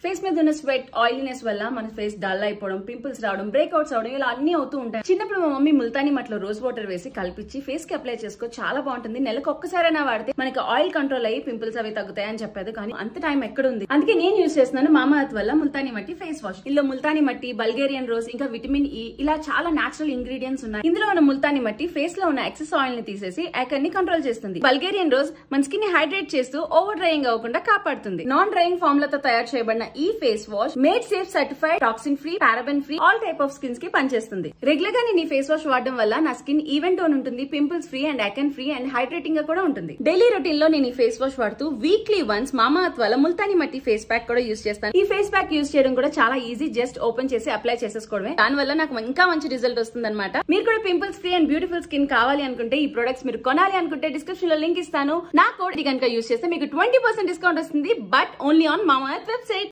face మీద ఉన్న sweat oiliness వల్ల మన ఫేస్ డల్ అయిపోవడం పింపుల్స్ రావడం బ్రేక్అవుట్స్ అవడం ఇలా అన్ని అవుతూ ఉంటాయి చిన్నప్పుడు మా మమ్మీ ముల్తానీ మట్లో రోజ్ వాటర్ వేసి కలిపించి ఫేస్ కి అప్లై చేసుకో చాలా బాగుంటుంది నెలకు ఒక్కసారైనా వాడితే మనకి ఆయిల్ కంట్రోల్ అయ్యి పింపుల్స్ అవి తగ్గుతాయి అని చెప్పేది కానీ అంత టైం ఎక్కడ ఉంది అందుకే నేను యూస్ చేస్తున్నాను మామా అర్త్ వల్ల ముల్తానీ మట్టి ఫేస్ వాష్ ఇందులో ముల్తానీ మట్టి బల్గేరియన్ రోజ్ ఇంకా విటమిన్ ఈ ఇలా చాలా నేచురల్ ఇంగ్రీడియంట్స్ ఉన్నాయి ఇందులో ఉన్న ముల్తానీ మట్టి ఫేస్ లో ఉన్న ఎక్సెస్ ఆయిల్ ని తీసేసి యాకర్ ని కంట్రోల్ చేస్తుంది బల్గేరియన్ రోజ్ మన స్కిన్ ని హైడ్రేట్ చేస్తూ ఓవర్ డ్రైయింగ్ అవ్వకుండా కాపాడుతుంది నాన్ డ్రైయింగ్ ఫార్ములాతో తయారు చేయబడిన ఈ face wash made safe certified toxin free paraben free all type of skins కి పనిచేస్తుంది రెగ్యులర్ గా నేను ఈ ఫేస్ వాష్ వాడడం వల్ల నా స్కిన్ ఈవెన్ టోన్ ఉంటుంది pimples free and acne free and hydrating గా కూడా ఉంటుంది డైలీ రొటీన్ లో నేను ఈ ఫేస్ వాష్ వాడుతూ వీక్లీ వన్స్ మామా అర్త్ వల్ల ముల్తాని మట్టి ఫేస్ ప్యాక్ కూడా యూస్ చేస్తాను ఈ ఫేస్ ప్యాక్ యూస్ చేయడం కూడా చాలా ఈజీ జస్ట్ ఓపెన్ చేసి అప్లై చేసేసుకోవడమే దాని వల్ల నాకు ఇంకా మంచి రిజల్ట్ వస్తుంది అనమాట మీరు కూడా pimples free and beautiful skin కావాలి అనుకుంటే ఈ ప్రొడక్ట్స్ మీరు కొనాలి అనుకుంటే డిస్క్రిప్షన్ లో లింక్ ఇస్తాను నా కోడ్ కనుక యూస్ చేస్తే మీకు ట్వంటీ పర్సెంట్ డిస్కౌంట్ వస్తుంది but only on Mamaearth website